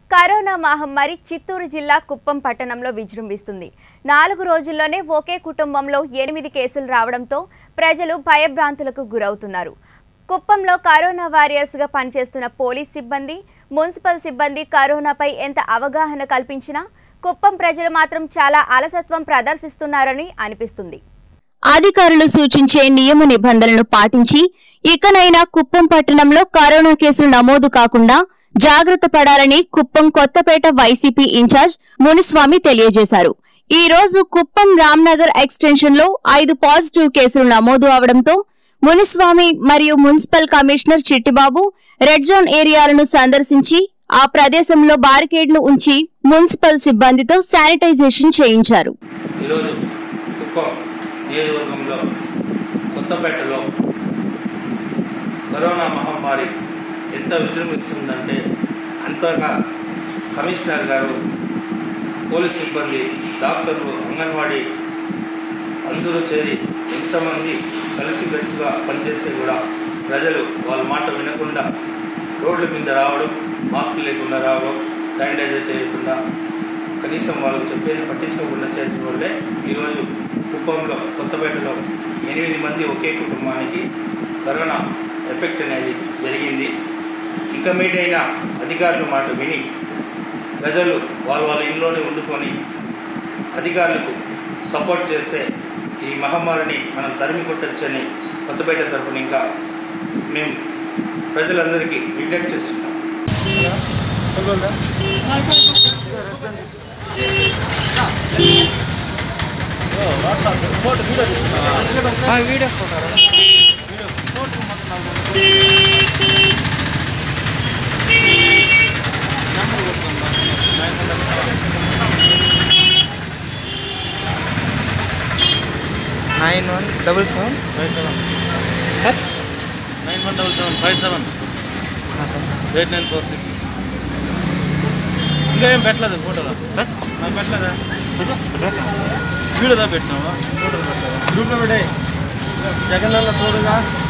corona మహమ్మారి చిత్తూరు జిల్లా కుప్పం పట్టణంలో విజృంభిస్తుంది నాలుగు రోజుల్లోనే ఒకే కుటుంబంలో ఎనిమిది కేసులు రావడంతో ప్రజలు భయభ్రాంతులకు గురవుతున్నారు కుప్పంలో కరోనా వారియర్స్గా పనిచేస్తున్న పోలీస్ సిబ్బంది మున్సిపల్ సిబ్బంది కరోనాపై ఎంత అవగాహన కల్పించినా కుప్పం ప్రజలు మాత్రం చాలా అలసత్వం ప్రదర్శిస్తున్నారని అనిపిస్తుంది అధికారులు సూచించే నియమ నిబంధనలను పాటించి ఇకనైనా కుప్పం పట్టణంలో కరోనా కేసులు నమోదు కాకుండా జాగ్రత్త పడాలని కుప్పం కొత్తపేట వైసీపీ ఇన్ఛార్జ్ మునిస్వామి తెలియజేశారు ఈ రోజు కుప్పం రామ్నగర్ ఎక్స్టెన్షన్ లో ఐదు పాజిటివ్ కేసులు నమోదు అవడంతో మునిస్వామి మరియు municipal commissioner Chittibabu red zone ఏరియాలను సందర్శించి ఆ ప్రదేశంలో బారికేడ్లు ఉంచి మున్సిపల్ సిబ్బందితో శానిటైజేషన్ చేయించారు ఈరోజు కుప్పం నియోజకవర్గంలో కొత్తపేటలో కరోనా మహమ్మారి ఎంత విజృంభిస్తుందంటే అంతగా కమిషనర్ గారు పోలీస్ సిబ్బంది డాక్టర్లు అంగన్వాడీ అందరూ చేరి ఎంతమంది కలిసికట్టుగా పనిచేస్తే కూడా ప్రజలు వాళ్ళ మాట వినకుండా రోడ్ల మీద రావడం మాస్క్ లేకుండా రావడం శానిటైజర్ చేయకుండా కనీసం వాళ్ళు చెప్పేది పట్టించుకోకుండా చేయడం వల్లే ఈరోజు కుప్పంలో కొత్తపేటలో ఎనిమిది మంది ఒకే కుటుంబానికి కరోనా ఎఫెక్ట్ అనేది జరిగింది ఇక మీదైన అధికారుల మాట విని ప్రజలు వాళ్ళ వాళ్ళ ఇంట్లోనే వండుకొని అధికారులకు సపోర్ట్ చేస్తే ఈ మహమ్మారిని మనం తరిమి కొట్టచ్చని కొత్తపేట తరఫున ఇంకా మేము ప్రజలందరికీ విజ్ఞప్తి చేస్తున్నాం nine one double seven five seven nine one double seven five seven eight nine four six ఇంకా ఏం పెట్టలేదు ఫోటోలో నాకు పెట్టలేదా వీడియోలో పెట్టినావా ఫోటోలో పెట్టలేదా గ్రూప్లో పెట్టే జగన్ తోడుగా